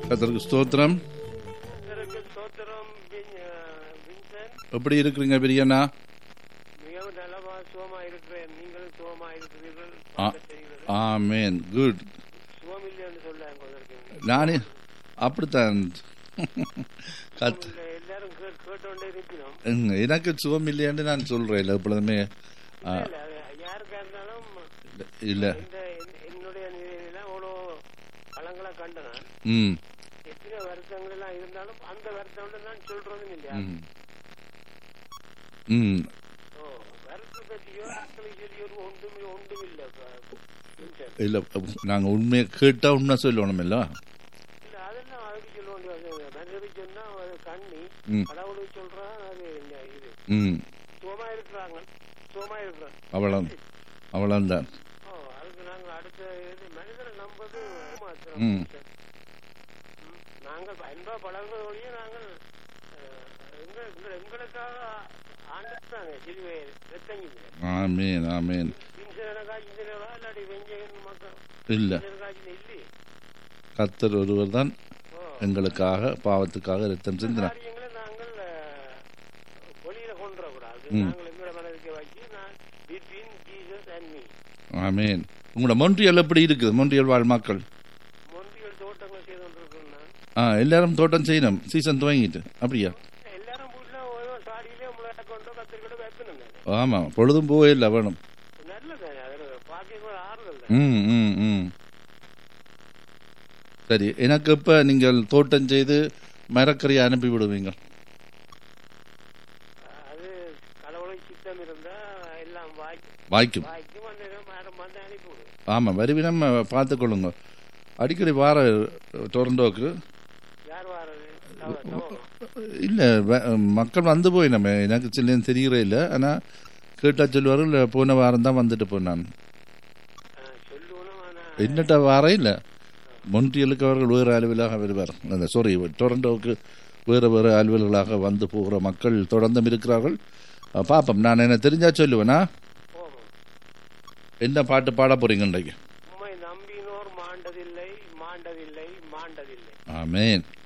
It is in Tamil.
கத்தருக்கு ஸ்தோத்திரம் கர்த்தருக்கு ஸ்தோத்திரம் வின்- அஹ், வின்சென்ட் எப்படி இருக்கிறீங்க பெரியண்ணா மிகவும் நலமா சுகமா இருக்கிறேன் நீங்களும் சுகமா இருக்கிறீர்கள் ஆ. பார்க்க தெரிகிறது. ஆமேன் குட் சுகம் இல்லைன்னு சொல்ல கொண்டிருக்கேன் நானே அப்படித்தான் கத் இல்ல, எல்லாரும் கேட்- கேட்டோண்டே இருக்கிறோம் ம், எனக்கு சுகம் இல்லையான்னு நான் சொல்றேன் இல்லை எப்பொழுதுமே ஆ, இல்ல, அது யாருக்கா இருந்தாலும் இல்லை இந்த என்- என்னுடைய நிலையில அவ்வளோ பழங்களை கண்டன ம் எத்தனை வருத்தங்கள் எல்லாம் இருந்தாலும் அந்த வருத்தம் நான் சொல்றதும் இல்லையா ம் ம் ஓ வருத்தத்தை பற்றியோ அக்களை சொல்லியோ ஒன்றும் ஒன்றும் இல்லை வின்சென்ட் இல்லை நாங்கள் உண்மையை கேட்டால் உண்மை சொல்லணும் இல்லை இல்ல அதெல்லாம் அதுக்கு சொல்ல வேண்டியது மனிதருக்கு சொன்னா அது கண்ணி ம். கடவுளுக்கு சொல்றான் அது என்ன இது ம் சுகமா இருக்கிறாங்க சுகமா இருக்கிறாங்க அவ்வளோ அவ்வளோதான் ஓ அதுக்கு நாங்க அடுத்த இது மனிதரை நம்பது மாத்திரம் ம். ம். நாங்கள் அன்பா பழகுறது வழியே நாங்கள் அஹ், எங்க எங்க- எங்களுக்காக ஆண்டுட்டாங்க சிறுவை ரத்தங்கிங்க ஆமேன் ஆமேன் இன்சனக்கா இன்சனரா இல்லாட்டி வெஞ்சகன் மக்கள் இல்லை இன்சனக்காச்சு இல்லையே கத்தர் ஒருவர் தான் ஓ எங்களுக்காக பாவத்துக்காக ரத்தம் சிந்தினார் காரியங்களை நாங்கள் அஹ், வெளியில கொண்டு வரக்கூடாது ம். நாங்கள் எங்களை மனதுக்கு வச்சு நான் between Jesus and me amen உங்களோட மொன்றியல் எப்படி இருக்குது மொன்றியல் வாழ் மக்கள் மொன்றியல் தோட்டங்கள் செய்து கொண்டிருக்கோம் நான் ஆ எல்லாரும் தோட்டம் செய்யணும் சீசன் துவங்கிட்டு அப்படியா எல்லாரும் வீட்டுல ஓரோ சாடியிலே முளை கொண்டோ கத்திரிக்கொண்டோ வைக்கணும் தானே ஆமாம் பொழுதும் போவே இல்லை வேணும் நல்லது அது பாக்கியம் ஒரு ஆறுதல் தான் ம் ம் ம் சரி எனக்கு இப்போ நீங்கள் தோட்டம் செய்து மரக்கறியை அனுப்பி விடுவீங்க அது கடவுளுக்கு சித்தம் இருந்தா எல்லாம் வாய்க்கும் வாய்க்கும் வாய்க்கும் வந்து மரம் வந்து அனுப்பி விடும் ஆமாம் வருவினம் பார்த்துக்கொள்ளுங்க அடிக்கடி வார டொரண்டோக்கு யார் வாரது தவ- தவ- இல்லை மக்கள் வந்து போய் நம்ம எனக்கு சில்லேன்னு தெரிகிறே இல்லை ஆனால் கேட்டால் சொல்லுவார்கள் போன வாரம் தான் வந்துட்டு போனான் ஆ, சொல்லுவனும் ஆனா என்னட்ட வாரம் இல்லை மொன்றியலுக்கு அவர்கள் வேறு அலுவலாக வருவார் அந்த சாரி டொரண்டோவுக்கு வேறு வேறு அலுவல்களாக வந்து போகிற மக்கள் தொடர்ந்தும் இருக்கிறார்கள் அஹ், பார்ப்போம் நான் என்ன தெரிஞ்சா சொல்லுவேனா போவோம் என்ன பாட்டு பாட போறீங்க இன்றைக்கு உம்மை நம்பினோர் மாண்டதில்லை மாண்டதில்லை மாண்டதில்லை ஆமேன்